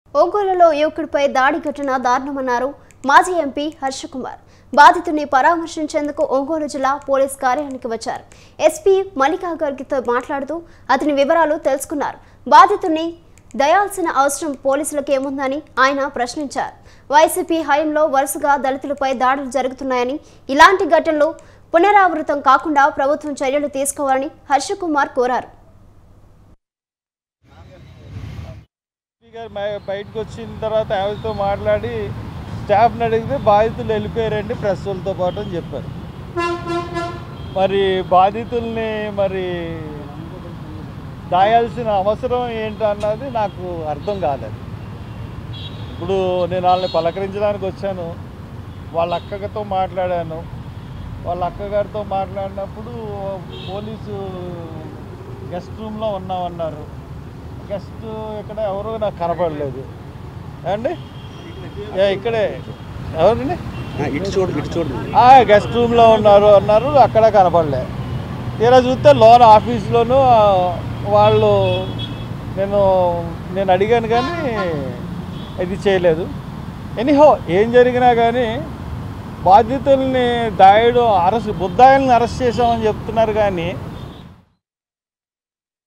ఒంగోలులో యువకుడిపై దాడి ఘటన దారుణమన్నారు మాజీ ఎంపీ హర్ష కుమార్ బాధితుని పరామర్శించేందుకు ఒంగోలు జిల్లా పోలీస్ కార్యాలయానికి వచ్చారు ఎస్పీ మల్లికా గారితో మాట్లాడుతూ అతని వివరాలు తెలుసుకున్నారు బాధితుని దయాల్సిన అవసరం పోలీసులకు ఏముందని ఆయన ప్రశ్నించారు వైసీపీ హయంలో వరుసగా దళితులపై దాడులు జరుగుతున్నాయని ఇలాంటి ఘటనలు పునరావృతం కాకుండా ప్రభుత్వం చర్యలు తీసుకోవాలని హర్ష కుమార్ కోరారు ఎంపీ గారు బయ- బయటకు వచ్చిన తర్వాత ఆవిడతో మాట్లాడి స్టాఫ్ని అడిగితే బాధితులు వెళ్ళిపోయారండి ప్రెస్ వాళ్ళతో పాటు అని చెప్పారు మరి బాధితుల్ని మరి దాయాల్సిన అవసరం ఏంటన్నది నాకు అర్థం కాలేదు ఇప్పుడు నేను వాళ్ళని పలకరించడానికి వచ్చాను వాళ్ళ అక్కతో మాట్లాడాను వాళ్ళ అక్కగారితో మాట్లాడినప్పుడు పోలీసు గెస్ట్ రూమ్లో ఉన్నామన్నారు గెస్ట్ ఇక్కడ ఎవరు నాకు కనపడలేదు అండి ఏ, ఇక్కడే ఎవరండి ఆ, ఇటు చూడు ఇటు చూడు ఆ, గెస్ట్ రూమ్లో ఉన్నారు అన్నారు అక్కడ కనపడలే తీరా చూస్తే లోన్ ఆఫీస్లోనూ ఆ, వాళ్ళు నేను నేను అడిగాను కానీ ఇది చేయలేదు ఎనీహో ఏం జరిగినా కానీ బాధితుల్ని దాయుడు అరెస్ట్ బుద్ధాయిల్ని అరెస్ట్ చేసామని చెప్తున్నారు కానీ